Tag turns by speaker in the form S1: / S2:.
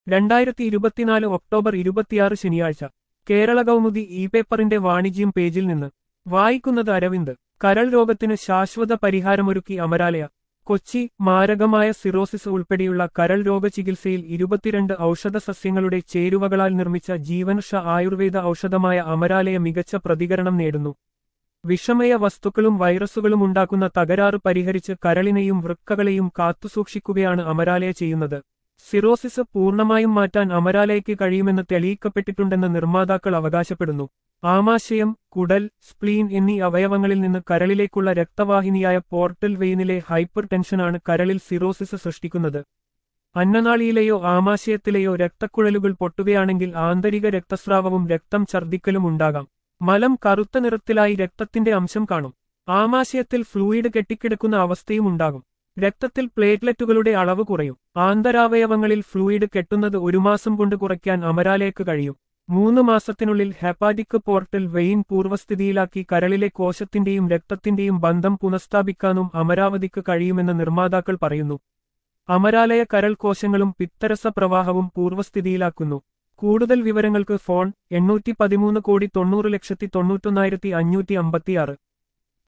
S1: രണ്ടായിരത്തി ഇരുപത്തിനാല് ഒക്ടോബർ ഇരുപത്തിയാറ് ശനിയാഴ്ച കേരള കൗമുദി ഇ പേപ്പറിന്റെ വാണിജ്യം പേജിൽ നിന്ന് വായിക്കുന്നത് അരവിന്ദ് കരൾ രോഗത്തിന് ശാശ്വത പരിഹാരമൊരുക്കി അമരാലയ കൊച്ചി മാരകമായ സിറോസിസ് ഉൾപ്പെടെയുള്ള കരൾ രോഗചികിത്സയിൽ ഇരുപത്തിരണ്ട് ഔഷധ സസ്യങ്ങളുടെ ചേരുവകളാൽ നിർമ്മിച്ച ജീവൻഷ ആയുർവേദ ഔഷധമായ അമരാലയ മികച്ച പ്രതികരണം നേടുന്നു വിഷമയ വസ്തുക്കളും വൈറസുകളും ഉണ്ടാക്കുന്ന തകരാറ് പരിഹരിച്ച് കരളിനെയും വൃക്കകളെയും കാത്തുസൂക്ഷിക്കുകയാണ് അമരാലയ ചെയ്യുന്നത് സിറോസിസ് പൂർണ്ണമായും മാറ്റാൻ അമരാലയ്ക്ക് കഴിയുമെന്ന് തെളിയിക്കപ്പെട്ടിട്ടുണ്ടെന്ന് നിർമ്മാതാക്കൾ അവകാശപ്പെടുന്നു ആമാശയം കുടൽ സ്പ്ലീൻ എന്നീ അവയവങ്ങളിൽ നിന്ന് കരളിലേക്കുള്ള രക്തവാഹിനിയായ പോർട്ടൽ വെയിനിലെ ഹൈപ്പർ ടെൻഷനാണ് കരളിൽ സിറോസിസ് സൃഷ്ടിക്കുന്നത് അന്നനാളിയിലെയോ ആമാശയത്തിലെയോ രക്തക്കുഴലുകൾ പൊട്ടുകയാണെങ്കിൽ ആന്തരിക രക്തസ്രാവവും രക്തം ഛർദ്ദിക്കലും ഉണ്ടാകാം മലം കറുത്ത നിറത്തിലായി രക്തത്തിന്റെ അംശം കാണും ആമാശയത്തിൽ ഫ്ലൂയിഡ് കെട്ടിക്കിടക്കുന്ന അവസ്ഥയും ഉണ്ടാകും രക്തത്തിൽ പ്ലേറ്റ്ലെറ്റുകളുടെ അളവ് കുറയും ആന്തരാവയവങ്ങളിൽ ഫ്ലൂയിഡ് കെട്ടുന്നത് ഒരു മാസം കൊണ്ട് കുറയ്ക്കാൻ അമരാലയ്ക്ക് കഴിയും മൂന്ന് മാസത്തിനുള്ളിൽ ഹെപ്പാറ്റിക് പോർട്ടൽ വെയിൻ പൂർവ്വസ്ഥിതിയിലാക്കി കരളിലെ കോശത്തിന്റെയും രക്തത്തിന്റെയും ബന്ധം പുനഃസ്ഥാപിക്കാനും അമരാവതിക്ക് കഴിയുമെന്ന് നിർമ്മാതാക്കൾ പറയുന്നു അമരാലയ കരൾ കോശങ്ങളും പിത്തരസ പ്രവാഹവും പൂർവ്വസ്ഥിതിയിലാക്കുന്നു കൂടുതൽ വിവരങ്ങൾക്ക് ഫോൺ എണ്ണൂറ്റി പതിമൂന്ന് കോടി തൊണ്ണൂറ് ലക്ഷത്തി തൊണ്ണൂറ്റൊന്നായിരത്തി അഞ്ഞൂറ്റി അമ്പത്തിയാറ്